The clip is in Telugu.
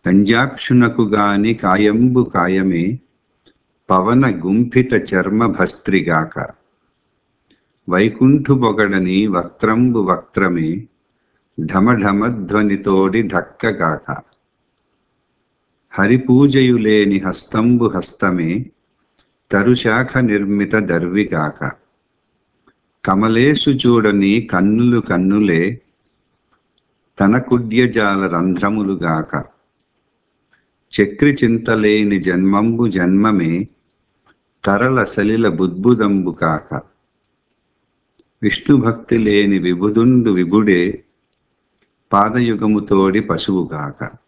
కంజాక్షునకు గాని కాయంబు కాయమే పవన గుంఫిత చర్మ భస్త్రిగాక వైకుంఠు బొగడని వక్త్రంబు వక్త్రమే ఢమఢమధ్వనితోడి ఢక్కగాక హరిపూజయులేని హస్తంబు హస్తమే తరుశాఖ నిర్మిత దర్విగాక కమలేషు చూడని కన్నులు కన్నులే తన కుడ్యజాల రంధ్రములుగాక చక్రి చింతలేని జన్మంబు జన్మమే తరల సలిల బుద్బుదంబు కాక విష్ణు భక్తి లేని విబుదుండు విభుడే పాదయుగముతోడి పశువుగాక